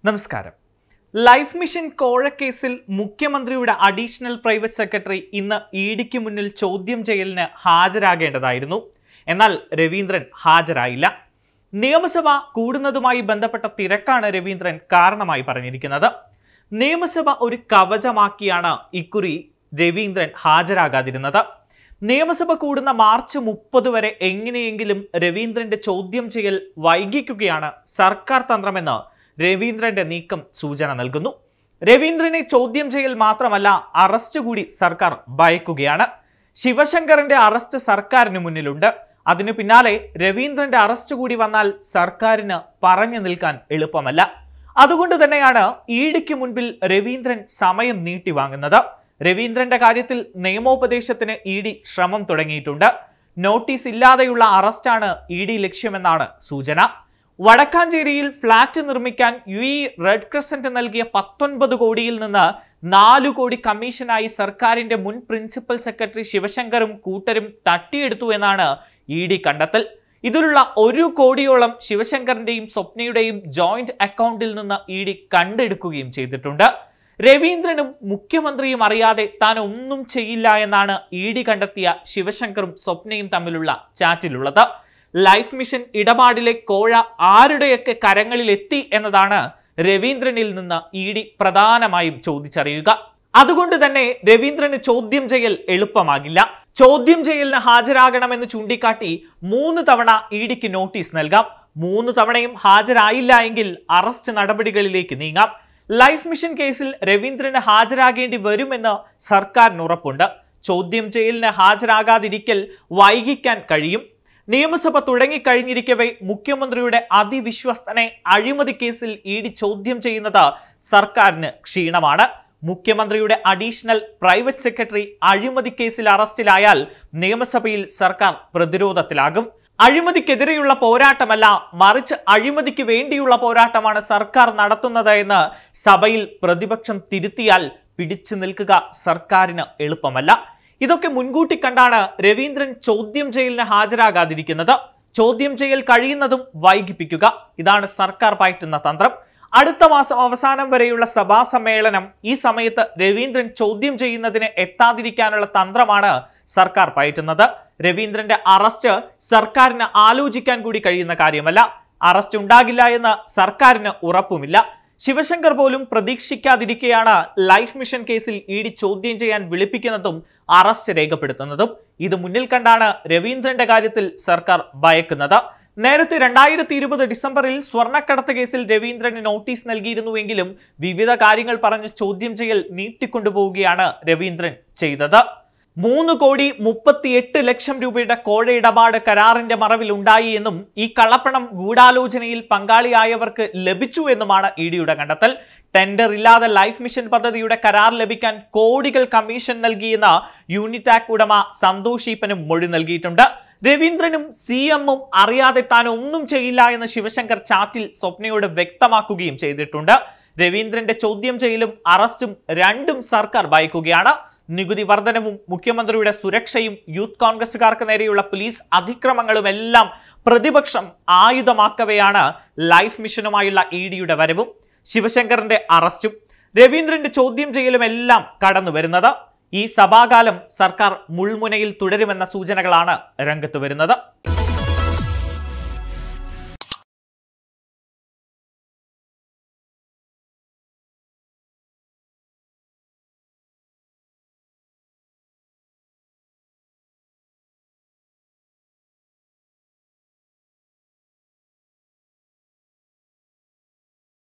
നമസ്കാരം life mission കോഴക്കേസിൽ മുഖ്യമന്ത്രിയുടെ അഡീഷണൽ പ്രൈവറ്റ് സെക്രട്ടറി ഇന്ന് ഇ ഡിക്ക് മുന്നിൽ ചോദ്യം ചെയ്യലിന് ഹാജരാകേണ്ടതായിരുന്നു എന്നാൽ രവീന്ദ്രൻ ഹാജരായില്ല നിയമസഭ കൂടുന്നതുമായി ബന്ധപ്പെട്ട തിരക്കാണ് രവീന്ദ്രൻ കാരണമായി പറഞ്ഞിരിക്കുന്നത് നിയമസഭ ഒരു കവചമാക്കിയാണ് ഇക്കുറി രവീന്ദ്രൻ ഹാജരാകാതിരുന്നത് നിയമസഭ കൂടുന്ന മാർച്ച് മുപ്പത് വരെ എങ്ങനെയെങ്കിലും രവീന്ദ്രന്റെ ചോദ്യം ചെയ്യൽ വൈകിക്കുകയാണ് സർക്കാർ തന്ത്രമെന്ന് രവീന്ദ്രന്റെ നീക്കം സൂചന നൽകുന്നു രവീന്ദ്രനെ ചോദ്യം ചെയ്യൽ മാത്രമല്ല അറസ്റ്റ് കൂടി സർക്കാർ ഭയക്കുകയാണ് ശിവശങ്കറിന്റെ അറസ്റ്റ് സർക്കാരിന് മുന്നിലുണ്ട് അതിനു പിന്നാലെ രവീന്ദ്രന്റെ അറസ്റ്റ് കൂടി വന്നാൽ സർക്കാരിന് പറഞ്ഞു നിൽക്കാൻ എളുപ്പമല്ല അതുകൊണ്ട് തന്നെയാണ് ഇ ഡിക്ക് മുൻപിൽ രവീന്ദ്രൻ സമയം നീട്ടി വാങ്ങുന്നത് രവീന്ദ്രന്റെ കാര്യത്തിൽ നിയമോപദേശത്തിന് ഇ ഡി ശ്രമം തുടങ്ങിയിട്ടുണ്ട് നോട്ടീസ് ഇല്ലാതെയുള്ള അറസ്റ്റാണ് ഇ ഡി ലക്ഷ്യമെന്നാണ് സൂചന വടക്കാഞ്ചേരിയിൽ ഫ്ളാറ്റ് നിർമ്മിക്കാൻ യു ഇ റെഡ് ക്രസന്റ് നൽകിയ പത്തൊൻപത് കോടിയിൽ നിന്ന് നാലു കോടി കമ്മീഷനായി സർക്കാരിന്റെ മുൻ പ്രിൻസിപ്പൽ സെക്രട്ടറി ശിവശങ്കറും കൂട്ടരും തട്ടിയെടുത്തു എന്നാണ് ഇ ഡി കണ്ടെത്തൽ ഇതിലുള്ള ഒരു കോടിയോളം ശിവശങ്കറിന്റെയും സ്വപ്നയുടെയും ജോയിന്റ് അക്കൗണ്ടിൽ നിന്ന് ഇ ഡി കണ്ടെടുക്കുകയും ചെയ്തിട്ടുണ്ട് രവീന്ദ്രനും മുഖ്യമന്ത്രിയും അറിയാതെ താൻ ഒന്നും ചെയ്യില്ല എന്നാണ് ഇ ഡി കണ്ടെത്തിയ ശിവശങ്കറും സ്വപ്നയും തമ്മിലുള്ള ചാറ്റിലുള്ളത് ലൈഫ് മിഷൻ ഇടപാടിലെ കോഴ ആരുടെയൊക്കെ കരങ്ങളിൽ എത്തി എന്നതാണ് രവീന്ദ്രനിൽ നിന്ന് ഇ ഡി പ്രധാനമായും ചോദിച്ചറിയുക അതുകൊണ്ട് തന്നെ രവീന്ദ്രന് ചോദ്യം ചെയ്യൽ എളുപ്പമാകില്ല ചോദ്യം ചെയ്യലിന് ഹാജരാകണമെന്ന് ചൂണ്ടിക്കാട്ടി മൂന്ന് തവണ ഇ ഡിക്ക് നോട്ടീസ് നൽകാം മൂന്ന് തവണയും ഹാജരായില്ല എങ്കിൽ അറസ്റ്റ് നടപടികളിലേക്ക് നീങ്ങാം ലൈഫ് മിഷൻ കേസിൽ രവീന്ദ്രന് ഹാജരാകേണ്ടി വരുമെന്ന് സർക്കാരിന് ഉറപ്പുണ്ട് ചോദ്യം ചെയ്യലിന് ഹാജരാകാതിരിക്കൽ വൈകിക്കാൻ കഴിയും നിയമസഭ തുടങ്ങിക്കഴിഞ്ഞിരിക്കവേ മുഖ്യമന്ത്രിയുടെ അതിവിശ്വസ്തനെ അഴിമതി കേസിൽ ഇ ഡി ചോദ്യം ചെയ്യുന്നത് സർക്കാരിന് ക്ഷീണമാണ് മുഖ്യമന്ത്രിയുടെ അഡീഷണൽ പ്രൈവറ്റ് സെക്രട്ടറി അഴിമതി കേസിൽ അറസ്റ്റിലായാൽ നിയമസഭയിൽ സർക്കാർ പ്രതിരോധത്തിലാകും അഴിമതിക്കെതിരെയുള്ള പോരാട്ടമല്ല മറിച്ച് അഴിമതിക്ക് വേണ്ടിയുള്ള പോരാട്ടമാണ് സർക്കാർ നടത്തുന്നത് എന്ന് സഭയിൽ പ്രതിപക്ഷം തിരുത്തിയാൽ പിടിച്ചു നിൽക്കുക സർക്കാരിന് എളുപ്പമല്ല ഇതൊക്കെ മുൻകൂട്ടി കണ്ടാണ് രവീന്ദ്രൻ ചോദ്യം ചെയ്യലിന് ഹാജരാകാതിരിക്കുന്നത് ചോദ്യം ചെയ്യൽ കഴിയുന്നതും വൈകിപ്പിക്കുക ഇതാണ് സർക്കാർ പയറ്റുന്ന തന്ത്രം അടുത്ത മാസം അവസാനം വരെയുള്ള സഭാ സമ്മേളനം ഈ സമയത്ത് രവീന്ദ്രൻ ചോദ്യം ചെയ്യുന്നതിന് എത്താതിരിക്കാനുള്ള തന്ത്രമാണ് സർക്കാർ പയറ്റുന്നത് രവീന്ദ്രന്റെ അറസ്റ്റ് സർക്കാരിന് ആലോചിക്കാൻ കൂടി കഴിയുന്ന കാര്യമല്ല അറസ്റ്റ് ഉണ്ടാകില്ല എന്ന് സർക്കാരിന് ഉറപ്പുമില്ല ശിവശങ്കർ പോലും പ്രതീക്ഷിക്കാതിരിക്കെയാണ് ലൈഫ് മിഷൻ കേസിൽ ഇ ഡി ചോദ്യം ചെയ്യാൻ വിളിപ്പിക്കുന്നതും അറസ്റ്റ് രേഖപ്പെടുത്തുന്നതും ഇത് മുന്നിൽ കണ്ടാണ് രവീന്ദ്രന്റെ കാര്യത്തിൽ സർക്കാർ ഭയക്കുന്നത് നേരത്തെ രണ്ടായിരത്തി ഇരുപത് ഡിസംബറിൽ സ്വർണ്ണക്കടത്ത് കേസിൽ രവീന്ദ്രന് നോട്ടീസ് നൽകിയിരുന്നുവെങ്കിലും വിവിധ കാര്യങ്ങൾ പറഞ്ഞ് ചോദ്യം ചെയ്യൽ നീട്ടിക്കൊണ്ടുപോവുകയാണ് രവീന്ദ്രൻ ചെയ്തത് മൂന്ന് കോടി മുപ്പത്തിയെട്ട് ലക്ഷം രൂപയുടെ കോഴ ഇടപാട് കരാറിന്റെ മറവിൽ ഉണ്ടായി എന്നും ഈ കള്ളപ്പണം ഗൂഢാലോചനയിൽ പങ്കാളിയായവർക്ക് ലഭിച്ചു എന്നുമാണ് ഇ ഡിയുടെ കണ്ടെത്തൽ ടെൻഡർ ഇല്ലാതെ ലൈഫ് മിഷൻ പദ്ധതിയുടെ കരാർ ലഭിക്കാൻ കോടികൾ കമ്മീഷൻ നൽകിയെന്ന യൂണിറ്റാക് ഉടമ സന്തോഷ് ഈപ്പനും മൊഴി നൽകിയിട്ടുണ്ട് രവീന്ദ്രനും സി എമ്മും അറിയാതെ താൻ ഒന്നും ചെയ്യില്ല എന്ന് ശിവശങ്കർ ചാറ്റിൽ സ്വപ്നയോട് വ്യക്തമാക്കുകയും ചെയ്തിട്ടുണ്ട് രവീന്ദ്രന്റെ ചോദ്യം ചെയ്യലും അറസ്റ്റും രണ്ടും സർക്കാർ ഭയക്കുകയാണ് നികുതി വർധനവും മുഖ്യമന്ത്രിയുടെ സുരക്ഷയും യൂത്ത് കോൺഗ്രസുകാർക്ക് നേരെയുള്ള പോലീസ് അതിക്രമങ്ങളും എല്ലാം പ്രതിപക്ഷം ആയുധമാക്കവെയാണ് ലൈഫ് മിഷനുമായുള്ള ഇ ഡിയുടെ വരവും ശിവശങ്കറിന്റെ അറസ്റ്റും രവീന്ദ്രന്റെ ചോദ്യം ചെയ്യലും എല്ലാം കടന്നു വരുന്നത് ഈ സഭാകാലം സർക്കാർ മുൾമുനയിൽ തുടരുമെന്ന സൂചനകളാണ് രംഗത്ത് വരുന്നത്